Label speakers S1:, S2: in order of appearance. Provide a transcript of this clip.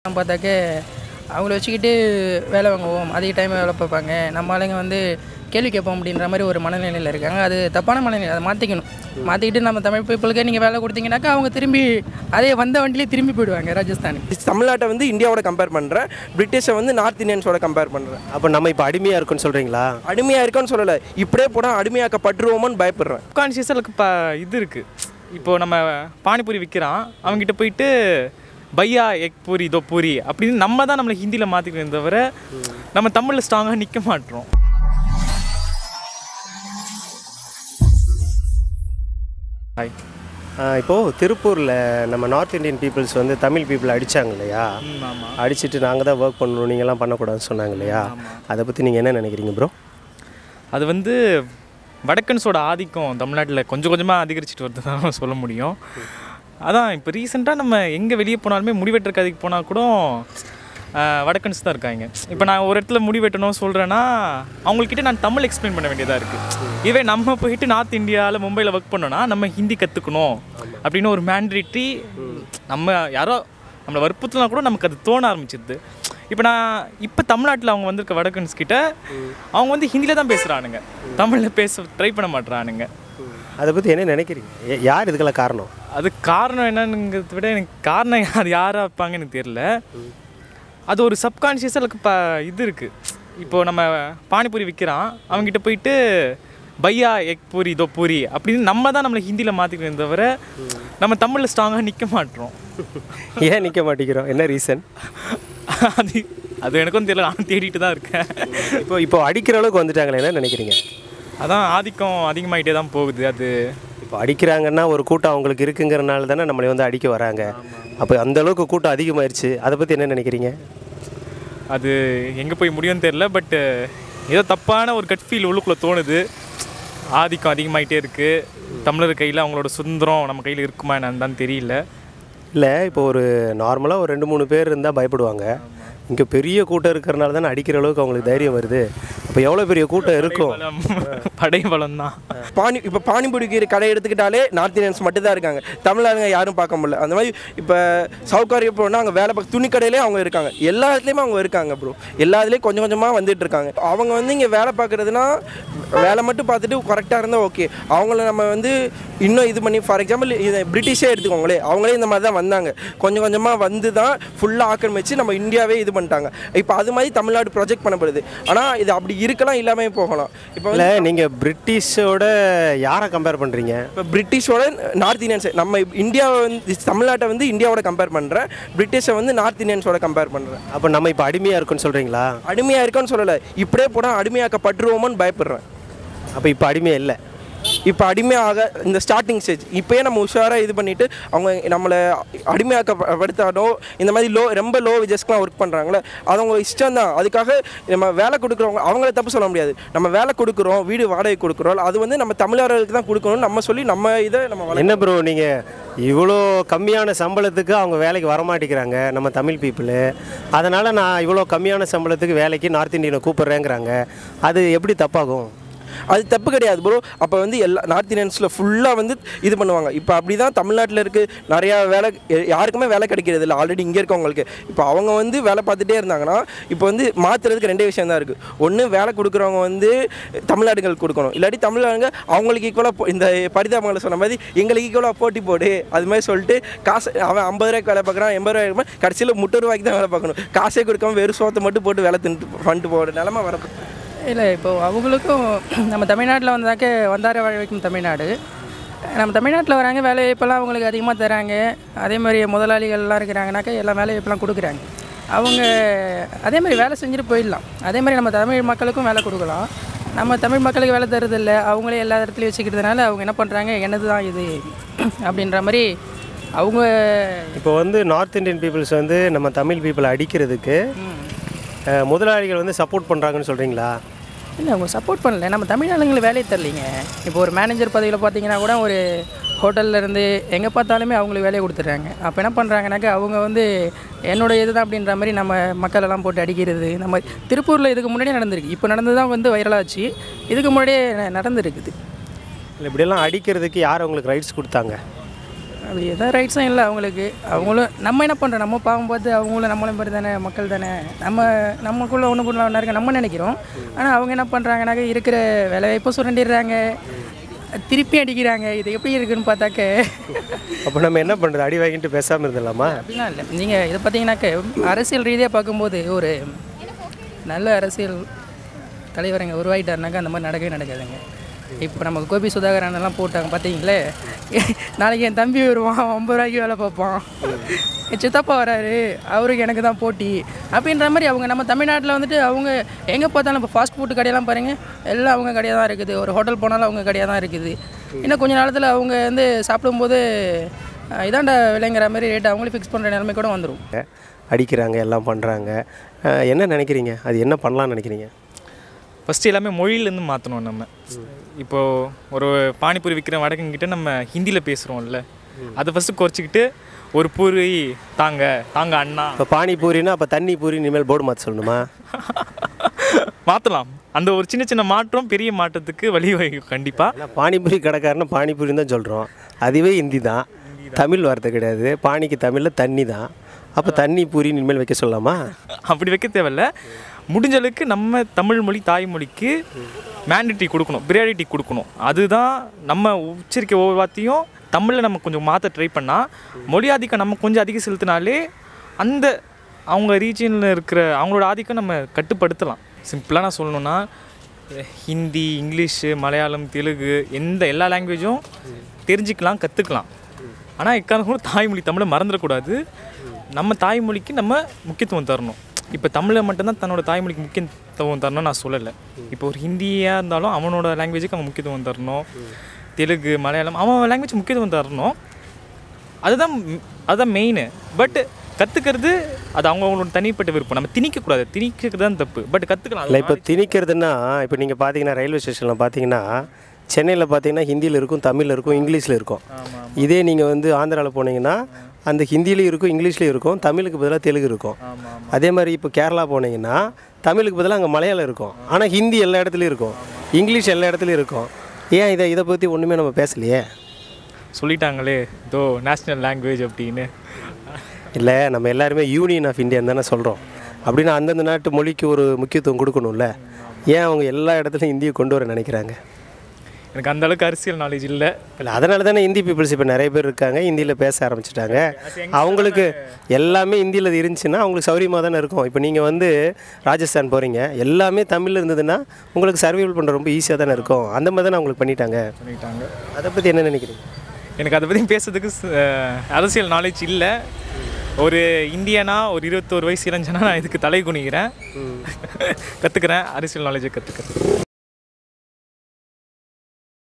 S1: பார்த்தாக்க அவங்கள வச்சுக்கிட்டு வேலை வாங்குவோம் அதிக டைம் வேலை பார்ப்பாங்க நம்ம ஆளுங்க வந்து கேள்வி கேட்போம் அப்படின்ற மாதிரி ஒரு மனநிலையில் இருக்காங்க அது தப்பான மனநிலை அதை மாற்றிக்கணும் மாற்றிக்கிட்டு நம்ம தமிழ் பீப்புளுக்கே நீங்கள் வேலை கொடுத்தீங்கன்னாக்கா அவங்க திரும்பி அதே வந்த வண்டியிலே திரும்பி போயிடுவாங்க ராஜஸ்தானுக்கு
S2: தமிழ்நாட்டை வந்து இந்தியாவோட கம்பேர் பண்ணுறேன் பிரிட்டிஷை வந்து நார்த் இந்தியன்ஸோட கம்பேர் பண்ணுறேன்
S3: அப்போ நம்ம இப்போ அடிமையாக இருக்குன்னு சொல்கிறீங்களா
S2: அடிமையாக இருக்கோன்னு சொல்லலை இப்படியே போனால் அடிமையாக்கப்பட்டுருவோமோன்னு பயப்படுறேன்
S4: கான்சியஸாக ப இது இருக்குது இப்போ நம்ம பானிபூரி விற்கிறான் அவங்ககிட்ட போயிட்டு பையா எக் பூரி இதோ பூரி அப்படின்னு நம்ம தான் நம்மளை ஹிந்தியில் மாற்றிக்கணும் தவிர நம்ம தமிழில் ஸ்ட்ராங்காக நிற்க மாட்டோம் ஹாய்
S3: இப்போது திருப்பூரில் நம்ம நார்த் இந்தியன் பீப்புள்ஸ் வந்து தமிழ் பீப்புள் அடித்தாங்க இல்லையா
S4: ஆமாம்
S3: அடிச்சுட்டு நாங்கள் தான் ஒர்க் பண்ணணும் நீங்கள்லாம் பண்ணக்கூடாதுன்னு சொன்னாங்க இல்லையா அதை பற்றி நீங்கள் என்ன நினைக்கிறீங்க ப்ரோ
S4: அது வந்து வடக்கன்ஸோட ஆதிக்கம் தமிழ்நாட்டில் கொஞ்சம் கொஞ்சமாக அதிகரிச்சிட்டு வருது தான் சொல்ல முடியும் அதான் இப்போ ரீசெண்டாக நம்ம எங்கே வெளியே போனாலுமே முடிவெட்டுற கதைக்கு போனால் கூட ஆஹ், வடக்கன்ஸ் தான் இருக்காங்க இப்போ நான் ஒரு இடத்துல முடி வெட்டணும் சொல்கிறேன்னா அவங்கக்கிட்ட நான் தமிழ் எக்ஸ்பிளைன் பண்ண வேண்டியதாக இருக்குது இதுவே நம்ம போயிட்டு நார்த் இந்தியாவில் மும்பையில் ஒர்க் பண்ணோன்னா நம்ம ஹிந்தி கற்றுக்கணும் அப்படின்னு ஒரு மேண்ட்ரிட்ரி நம்ம யாரோ நம்மளை வற்புறுத்தினா கூட நமக்கு அது தோண ஆரம்பிச்சிருது இப்போ நான் இப்போ தமிழ்நாட்டில் அவங்க வந்திருக்க வடக்கன்ஸ் கிட்ட அவங்க வந்து ஹிந்தியில் தான் பேசுகிறானுங்க தமிழில் பேச ட்ரை பண்ண மாட்றானுங்க
S3: அதை பற்றி என்ன நினைக்கிறீங்க யா- யார் இதுக்கெல்லாம் காரணம்
S4: அது காரணம் என்னங்கிறத விட எனக்கு காரணம் அது யாராக இருப்பாங்க எனக்கு தெரியல அது ஒரு சப்கான்ஷியஸாக எனக்கு இப்போ இது இருக்குது இப்போது நம்ம பானிபூரி விற்கிறான் அவங்ககிட்ட போயிட்டு பையா எக் பூரி இதோ பூரி அப்படின்னு நம்ம தான் நம்மளை ஹிந்தியில் மாற்றிக்கணும் தவிர நம்ம தமிழில் ஸ்ட்ராங்காக நிற்க மாட்டோம்
S3: ஏன் நிற்க மாட்டேங்கிறோம் என்ன ரீசன்
S4: அது அது எனக்கும் தெரியல நான் தேடிட்டு தான் இருக்கேன்
S3: இப்போ இப்போ அடிக்கிற அளவுக்கு வந்துட்டாங்களே என்ன நினைக்கிறீங்க
S4: அதான் ஆதிக்கம் அதிகமாகிட்டே தான் போகுது அது
S3: இப்போ அடிக்கிறாங்கன்னா ஒரு கூட்டம் அவங்களுக்கு இருக்குங்கிறனால தானே நம்மளை வந்து அடிக்க வராங்க அப்போ அந்த அளவுக்கு கூட்டம் அதிகமாயிருச்சு அதை பற்றி என்ன நினைக்கிறீங்க
S4: அது எங்கே போய் முடியும்னு தெரில பட்டு ஏதோ தப்பான ஒரு கட் ஃபீல் உள்ளுக்குள்ளே தோணுது ஆதிக்கம் அதிகமாயிட்டே இருக்குது தமிழர் கையில் அவங்களோட சுதந்திரம் நம்ம கையில் இருக்குமா என்னன்னு தான் தெரியல
S3: இல்லை இப்போ ஒரு நார்மலாக ஒரு ரெண்டு மூணு பேர் இருந்தால் பயப்படுவாங்க இங்கே பெரிய கூட்டம் இருக்கிறனால தானே அடிக்கிற அளவுக்கு அவங்களுக்கு தைரியம் வருது அப்போ எவ்வளோ பெரிய கூட்டம் இருக்கும்
S4: பலம் படை பலம் தான்
S2: பானி இப்போ பானிபூரிக்கு கடை எடுத்துக்கிட்டாலே நார்த் இந்தியன்ஸ் மட்டும் தான் இருக்காங்க தமிழ்நாடுங்க யாரும் பார்க்க முடியல அந்த மாதிரி இப்போ சவுகாரியம் போனால் அங்கே வேலை பார்க்க துணி கடையிலே அவங்க இருக்காங்க எல்லா இடத்துலையுமே அவங்க இருக்காங்க ப்ரோ எல்லா இதுலேயும் கொஞ்சம் கொஞ்சமாக வந்துட்டு இருக்காங்க அவங்க வந்து இங்கே வேலை பார்க்குறதுனா வேலை மட்டும் பார்த்துட்டு கரெக்டாக இருந்தால் ஓகே அவங்கள நம்ம வந்து இன்னும் இது பண்ணி ஃபார் எக்ஸாம்பிள் இது பிரிட்டிஷே எடுத்துக்கோங்களே அவங்களே இந்த மாதிரி தான் வந்தாங்க கொஞ்சம் கொஞ்சமாக வந்து தான் ஃபுல்லாக ஆக்கிரமிச்சு நம்ம இந்தியாவே இது பண்ணிட்டாங்க இப்போ அது மாதிரி தமிழ்நாடு ப்ரொஜெக்ட் பண்ணப்படுது ஆனால் இது அப்படி இருக்கலாம் இல்லாமல் போகலாம் இப்போ வந்து
S3: இல்லை நீங்கள் பிரிட்டிஷோட யாரை கம்பேர் பண்ணுறீங்க
S2: இப்போ பிரிட்டிஷோட நார்த் இந்தியன்ஸ் நம்ம இந்தியாவை வந்து தமிழ்நாட்டை வந்து இந்தியாவோட கம்பேர் பண்ணுறேன் பிரிட்டிஷை வந்து நார்த் இந்தியன்ஸோட கம்பேர் பண்ணுறேன்
S3: அப்போ நம்ம இப்போ அடிமையாக இருக்குன்னு சொல்கிறீங்களா
S2: அடிமையாக இருக்கோன்னு சொல்லலை இப்படியே போனால் அடிமையாக்கப்பட்டுருவோமோன்னு பயப்படுறேன்
S3: அப்போ இப்போ அடிமையாக இல்லை
S2: இப்போ அடிமையாக இந்த ஸ்டார்டிங் ஸ்டேஜ் இப்போயே நம்ம உஷாராக இது பண்ணிவிட்டு அவங்க நம்மளை அடிமையாக்கப்படுத்தாலோ இந்த மாதிரி லோ ரொம்ப லோ விஜஸ்க்குலாம் ஒர்க் பண்ணுறாங்களே அது அவங்க இஷ்டம் தான் அதுக்காக நம்ம வேலை கொடுக்குறவங்க அவங்கள தப்பு சொல்ல முடியாது நம்ம வேலை கொடுக்குறோம் வீடு வாடகை கொடுக்குறோம் அது வந்து நம்ம தமிழர்களுக்கு தான் கொடுக்கணும்னு நம்ம சொல்லி நம்ம இதை நம்ம வளர்க்கணும்.
S3: என்ன ப்ரோ நீங்கள் இவ்வளோ கம்மியான சம்பளத்துக்கு அவங்க வேலைக்கு வரமாட்டேங்கிறாங்க நம்ம தமிழ் பீப்புளு அதனால் நான் இவ்வளோ கம்மியான சம்பளத்துக்கு வேலைக்கு நார்த் இந்தியனை கூப்பிட்றேங்கிறாங்க அது எப்படி தப்பாகும்
S2: அது தப்பு கிடையாது ப்ரோ அப்போ வந்து எல்லா நார்த் இந்தியன்ஸில் ஃபுல்லாக வந்து இது பண்ணுவாங்க இப்போ அப்படி தான் தமிழ்நாட்டில் இருக்குது நிறையா வேலை எ- யாருக்குமே வேலை கிடைக்கிறது இல்லை ஆல்ரெடி இங்கே இருக்கவங்களுக்கு இப்போ அவங்க வந்து வேலை பார்த்துட்டே இருந்தாங்கன்னா இப்போ வந்து மாற்றுறதுக்கு ரெண்டே விஷயம் தான் இருக்குது ஒன்று வேலை கொடுக்குறவங்க வந்து தமிழ்நாடுகளுக்கு கொடுக்கணும் இல்லாட்டி தமிழ்நாடுங்க அவங்களுக்கு ஈக்குவலாக இந்த பரிதாபங்களை சொன்ன மாதிரி எங்களுக்கு ஈக்குவலாக போட்டி போடு அது மாதிரி சொல்லிட்டு காசு அவன் ஐம்பது ரூபாய்க்கு வேலை பார்க்குறான் எண்பது ரூபாய்க்கு கடைசியில் முப்பது ரூபாய்க்கு தான் வேலை பார்க்கணும் காசே கொடுக்காம வெறும் சோத்தை மட்டும் போட்டு வேலை தின்ட்டு பண்ணிட்டு போகிற நிலமை வர
S1: இல்லை இப்போ அவங்களுக்கும் நம்ம தமிழ்நாட்டில் வந்தாக்க வந்தார வாழ வைக்கும் தமிழ்நாடு நம்ம தமிழ்நாட்டில் வராங்க வேலை வாய்ப்பெல்லாம் அவங்களுக்கு அதிகமாக தராங்க அதே மாதிரி முதலாளிகள்லாம் இருக்கிறாங்கனாக்கா எல்லாம் வேலை வாய்ப்பெல்லாம் கொடுக்குறாங்க அவங்க அதே மாதிரி வேலை செஞ்சுட்டு போயிடலாம் அதே மாதிரி நம்ம தமிழ் மக்களுக்கும் வேலை கொடுக்கலாம் நம்ம தமிழ் மக்களுக்கு வேலை தரதில்ல அவங்களே எல்லா இடத்துலையும் வச்சுக்கிறதுனால அவங்க என்ன பண்ணுறாங்க என்னது தான் இது அப்படின்ற மாதிரி அவங்க
S3: இப்போ வந்து நார்த் இந்தியன் பீப்புள்ஸ் வந்து நம்ம தமிழ் பீப்புளை அடிக்கிறதுக்கு அஹ், முதலாளிகள் வந்து சப்போர்ட் பண்ணுறாங்கன்னு சொல்கிறீங்களா
S1: இல்லை அவங்க சப்போர்ட் பண்ணல நம்ம தமிழ் ஆளுங்களுக்கு வேலையை தரலைங்க இப்போ ஒரு மேனேஜர் பதவியில் பார்த்தீங்கன்னா கூட ஒரு ஹோட்டல்ல இருந்து எங்கே பார்த்தாலுமே அவங்களுக்கு வேலையை கொடுத்துட்றாங்க அப்போ என்ன பண்ணுறாங்கனாக்கா அவங்க வந்து என்னோட இதுதான் அப்படின்ற மாதிரி நம்ம மக்கள் எல்லாம் போட்டு அடிக்கிறது நம்ம திருப்பூரில் இதுக்கு முன்னாடியே நடந்திருக்கு இப்போ நடந்து தான் வந்து வைரலாச்சு இதுக்கு முன்னாடியே ந- நடந்திருக்குது
S3: இல்லை இப்படியெல்லாம் அடிக்கிறதுக்கு யார் அவங்களுக்கு ரைட்ஸ் கொடுத்தாங்க
S1: அப்படி எந்த ரைட்ஸும் இல்லை அவங்களுக்கு அவங்களும் நம்ம என்ன பண்ணுறோம் நம்ம பாவம் பார்த்து அவங்களும் நம்மளும் மாதிரி தானே மக்கள் தானே நம்ம நமக்குள்ளே ஒன்றுக்குள்ள ஒன்றா இருக்க நம்ம நினைக்கிறோம் ஆனால் அவங்க என்ன பண்ணுறாங்கனாக்க இருக்கிற வேலைவாய்ப்பும் சுரண்டிடுறாங்க திருப்பி அடிக்கிறாங்க இது எப்படி இருக்குன்னு பார்த்தாக்க
S3: அப்போ நம்ம என்ன பண்ணுறது அடி வாங்கிட்டு பேசாமல் இருந்துடலாமா
S1: அப்படிலாம் இல்லை நீங்கள் இதை பார்த்தீங்கன்னாக்க அரசியல் ரீதியாக பார்க்கும்போது ஒரு நல்ல அரசியல் தலைவருங்க உருவாகிட்டாருனாக்கா அந்த மாதிரி நடக்கவே நடக்காதுங்க இப்போ நம்ம கோபி சுதாகரன் எல்லாம் போட்டாங்க பார்த்தீங்களே நாளைக்கு என் தம்பி வருவான் அவன் ஐம்பது ரூபாய்க்கு வேலை பார்ப்பான் என் சித்தப்பா வராரு அவருக்கு எனக்கு தான் போட்டி அப்படின்ற மாதிரி அவங்க நம்ம தமிழ்நாட்டில் வந்துட்டு அவங்க எங்கே பார்த்தாலும் இப்போ ஃபாஸ்ட் ஃபுட் கடையெல்லாம் பாருங்கள் எல்லாம் அவங்க கடையாக தான் இருக்குது ஒரு ஹோட்டல் போனாலும் அவங்க கடையாக தான் இருக்குது இன்னும் கொஞ்ச நேரத்தில் அவங்க வந்து சாப்பிடும்போது அஹ் இதாண்டா விலைங்கிற மாதிரி ரேட் அவங்களே ஃபிக்ஸ் பண்ணுற நிலைமை கூட வந்துடும்
S3: அடிக்கிறாங்க எல்லாம் பண்ணுறாங்க என்ன நினைக்கிறீங்க அது என்ன பண்ணலாம்னு நினைக்கிறீங்க
S4: ஃபஸ்ட்டு எல்லாமே மொழியிலேருந்து மாற்றணும் நம்ம இப்போது ஒரு பானிபூரி விற்கிற வடக்குங்கிட்ட நம்ம ஹிந்தியில் பேசுகிறோம்ல அதை ஃபஸ்ட்டு குறைச்சிக்கிட்டு ஒரு பூரி தாங்க தாங்க அண்ணா
S3: இப்போ பானிபூரினா அப்போ தண்ணி பூரி இனிமேல் போர்டு மாற்ற சொல்லணுமா
S4: மாற்றலாம் அந்த ஒரு சின்ன சின்ன மாற்றம் பெரிய மாற்றத்துக்கு வழிவகுக்கும் கண்டிப்பாக
S3: ஆனால் பானிபூரி கடைக்காரனா பானிபூரின்னு தான் சொல்கிறோம் அதுவே ஹிந்தி தான் தமிழ் வார்த்தை கிடையாது பானிக்கு தமிழில் தண்ணி தான் அப்போ தண்ணி பூரி இனிமேல் வைக்க சொல்லலாமா
S4: அப்படி வைக்க தேவையில்ல முடிஞ்ச அளவுக்கு நம்ம தமிழ் மொழி தாய்மொழிக்கு மேண்டிட்டி கொடுக்கணும் ப்ரியாரிட்டி கொடுக்கணும் அதுதான் நம்ம உச்சரிக்க ஒவ்வொரு வார்த்தையும் தமிழில் நம்ம கொஞ்சம் மாற்ற ட்ரை பண்ணால் மொழி ஆதிக்கம் நம்ம கொஞ்சம் அதிகம் செலுத்தினாலே அந்த அவங்க ரீஜனில் இருக்கிற அவங்களோட ஆதிக்கம் நம்ம கட்டுப்படுத்தலாம் சிம்பிளாக நான் சொல்லணும்னா ஹிந்தி இங்கிலீஷு மலையாளம் தெலுங்கு எந்த எல்லா லாங்குவேஜும் தெரிஞ்சுக்கலாம் கற்றுக்கலாம் ஆனால் எக்காரணம் கூட தாய்மொழி தமிழை மறந்துடக்கூடாது நம்ம தாய்மொழிக்கு நம்ம முக்கியத்துவம் தரணும் இப்போ தமிழை மட்டும்தான் தன்னோட தாய்மொழிக்கு முக்கியத்துவம் தரணும்னு நான் சொல்லலை இப்போ ஒரு ஹிந்தியாக இருந்தாலும் அவனோட லாங்குவேஜுக்கு அவன் முக்கியத்துவம் தரணும் தெலுங்கு மலையாளம் அவன் லாங்குவேஜ் முக்கியத்துவம் தரணும் அதுதான் ம்- அதுதான் மெயின் பட் கற்றுக்கிறது அது அவங்கவுங்களோட தனிப்பட்ட விருப்பம் நம்ம திணிக்கக்கூடாது திணிக்கிறது தான் தப்பு பட் கற்றுக்கலாம்
S3: இல்லை இப்போ திணிக்கிறதுனா இப்போ நீங்கள் பார்த்தீங்கன்னா ரயில்வே ஸ்டேஷனில் பார்த்தீங்கன்னா சென்னையில் பார்த்தீங்கன்னா ஹிந்தியில் இருக்கும் தமிழில் இருக்கும் இங்கிலீஷில் இருக்கும் இதே நீங்கள் வந்து ஆந்திராவில் போனீங்கன்னா அந்த ஹிந்திலையும் இருக்கும் இங்கிலீஷ்லேயும் இருக்கும் தமிழுக்கு பதிலாக தெலுங்கு இருக்கும் அதே மாதிரி இப்போ கேரளா போனீங்கன்னா தமிழுக்கு பதிலாக அங்கே மலையாளம் இருக்கும் ஆனால் ஹிந்தி எல்லா இடத்துலையும் இருக்கும் இங்கிலீஷ் எல்லா இடத்துலையும் இருக்கும் ஏன் இதை இதை பற்றி ஒன்றுமே நம்ம பேசலையே
S4: சொல்லிட்டாங்களே தோ நேஷ்னல் லாங்குவேஜ் அப்படின்னு
S3: இல்லை நம்ம எல்லாருமே யூனியன் ஆஃப் இந்தியான்னு தானே சொல்கிறோம் அப்படின்னா அந்தந்த நாட்டு மொழிக்கு ஒரு முக்கியத்துவம் கொடுக்கணும்ல ஏன் அவங்க எல்லா இடத்துலையும் இந்தியை கொண்டு வர நினைக்கிறாங்க
S4: எனக்கு அந்த அளவுக்கு அரசியல் நாலேஜ் இல்லை
S3: இல்லை அதனால தானே ஹிந்தி பீப்புள்ஸ் இப்போ நிறைய பேர் இருக்காங்க ஹிந்தியில் பேச ஆரம்பிச்சிட்டாங்க அவங்களுக்கு எல்லாமே ஹிந்தியில் இருந்துச்சுன்னா அவங்களுக்கு சௌரியமாக தானே இருக்கும் இப்போ நீங்கள் வந்து ராஜஸ்தான் போகிறீங்க எல்லாமே தமிழில் இருந்ததுன்னா உங்களுக்கு சர்வைவல் பண்ணுற ரொம்ப ஈஸியாக தானே இருக்கும் அந்த மாதிரி தானே அவங்களுக்கு பண்ணிட்டாங்க
S4: பண்ணிட்டாங்க
S3: அதை பற்றி என்ன நினைக்கிறீங்க
S4: எனக்கு அதை பற்றி பேசுறதுக்கு ச- அரசியல் நாலேஜ் இல்லை ஒரு இந்தியனா ஒரு இருபத்தோரு வயசு இளைஞனா நான் இதுக்கு தலை குனிகிறேன் கற்றுக்கிறேன் அரசியல் நாலேஜை கற்றுக்கிறேன்